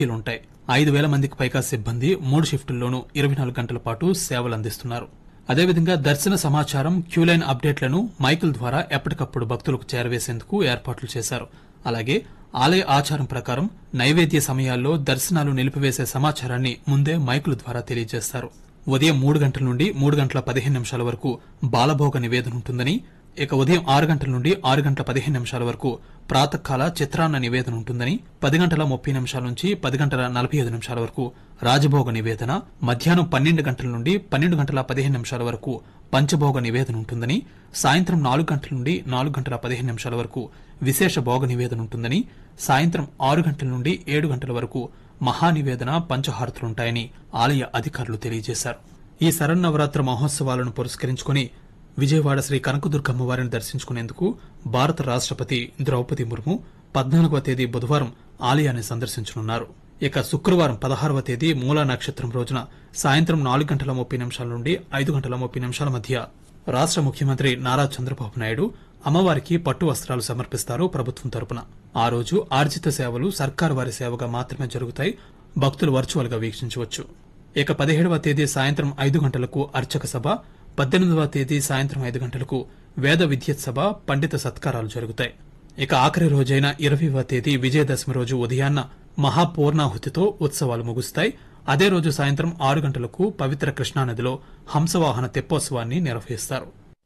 ఉంటాయి ఐదు వేల మందికి పైగా సిబ్బంది మూడు షిఫ్టుల్లోనూ ఇరవై నాలుగు గంటల పాటు సేవలు అందిస్తున్నారు అదేవిధంగా దర్శన సమాచారం క్యూలైన్ అప్డేట్లను మైకుల ద్వారా ఎప్పటికప్పుడు భక్తులకు చేరవేసేందుకు ఏర్పాట్లు చేశారు అలాగే ఆలయ ఆచారం ప్రకారం నైవేద్య సమయాల్లో దర్శనాలు నిలిపివేసే సమాచారాన్ని ముందే మైకుల ద్వారా తెలియజేస్తారు ఉదయం మూడు గంటల నుండి మూడు గంటల పదిహేను నిమిషాల వరకు బాలభోగ నివేదన ఉంటుందని ఇక ఉదయం ఆరు గంటల నుండి ఆరు గంటల పదిహేను నిమిషాల వరకు ప్రాతకాల చిత్రాన్న నివేదన ఉంటుందని పది గంటల ముప్పై నిమిషాల నుంచి పది గంటల నలభై ఐదు నిమిషాల వరకు రాజభోగ నివేదన మధ్యాహ్నం పన్నెండు గంటల నుండి పన్నెండు గంటల పదిహేను నిమిషాల వరకు పంచభోగ నివేదన ఉంటుందని సాయంత్రం నాలుగు గంటల నుండి నాలుగు గంటల పదిహేను నిమిషాల వరకు విశేష భోగ నివేదన ఉంటుందని సాయంత్రం ఆరు గంటల నుండి ఏడు గంటల వరకు మహానివేదన పంచహారతులుంటాయని ఆలయ అధికారులు తెలియజేశారు ఈ శరన్నవరాత్రి మహోత్సవాలను పురస్కరించుకుని విజయవాడ శ్రీ కనకదుర్గమ్మ వారిని దర్శించుకునేందుకు భారత రాష్ట్రపతి ద్రౌపది ముర్ము పద్నాలుగవ తేదీ బుధవారం ఆలయాన్ని సందర్శించనున్నారు ఇక శుక్రవారం పదహారవ తేదీ మూలా నక్షత్రం రోజున సాయంత్రం నాలుగు గంటల ముప్పై నిమిషాల నుండి ఐదు గంటల ముప్పై నిమిషాల మధ్య రాష్ట్ర ముఖ్యమంత్రి నారా చంద్రబాబు నాయుడు అమ్మవారికి పట్టు వస్త్రాలు సమర్పిస్తారు ప్రభుత్వం తరపున ఆ రోజు ఆర్జిత సేవలు సర్కారు వారి సేవగా మాత్రమే జరుగుతాయి భక్తులు వర్చువల్ గా వీక్షించవచ్చు ఇక పదిహేడవ తేదీ సాయంత్రం ఐదు గంటలకు అర్చక సభ పద్దెనిమిదవ తేదీ సాయంత్రం ఐదు గంటలకు వేద విద్యుత్ సభ పండిత సత్కారాలు జరుగుతాయి ఇక ఆఖరి రోజైన ఇరవైవ తేదీ విజయదశమి రోజు ఉదయాన్న మహాపూర్ణాహుతితో ఉత్సవాలు ముగుస్తాయి అదే రోజు సాయంత్రం ఆరు గంటలకు పవిత్ర కృష్ణానదిలో హంసవాహన తెప్పోత్సవాన్ని నిర్వహిస్తారు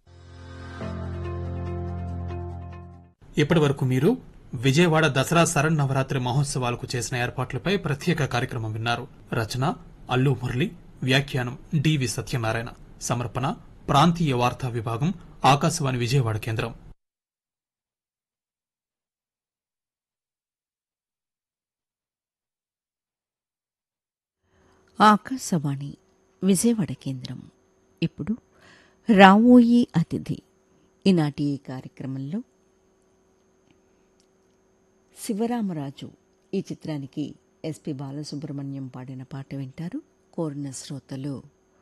ఇప్పటి వరకు మీరు విజయవాడ దసరా శరణ్ నవరాత్రి మహోత్సవాలకు చేసిన ఏర్పాట్లపై ప్రత్యేక కార్యక్రమం విన్నారు రచన అల్లు మురళి వ్యాఖ్యానం డివి సత్యనారాయణ సమర్పణ ప్రాంతీయ వార్తా విభాగం ఆకాశవాణి విజయవాడ కేంద్రం ఆకాశవాణి విజయవాడ కేంద్రం ఇప్పుడు రావోయి అతిథి ఈనాటి ఈ కార్యక్రమంలో శివరామరాజు ఈ చిత్రానికి ఎస్పి బాలసుబ్రహ్మణ్యం పాడిన పాట వింటారు కోరిన శ్రోతలు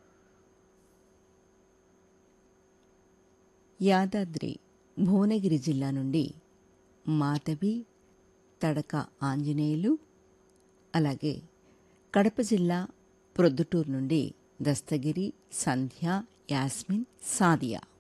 యాదాద్రి భువనగిరి జిల్లా నుండి మాధవి తడక ఆంజనేయులు అలాగే కడప జిల్లా ప్రొద్దుటూరు నుండి దస్తగిరి సంధ్య యాస్మిన్ సాదియా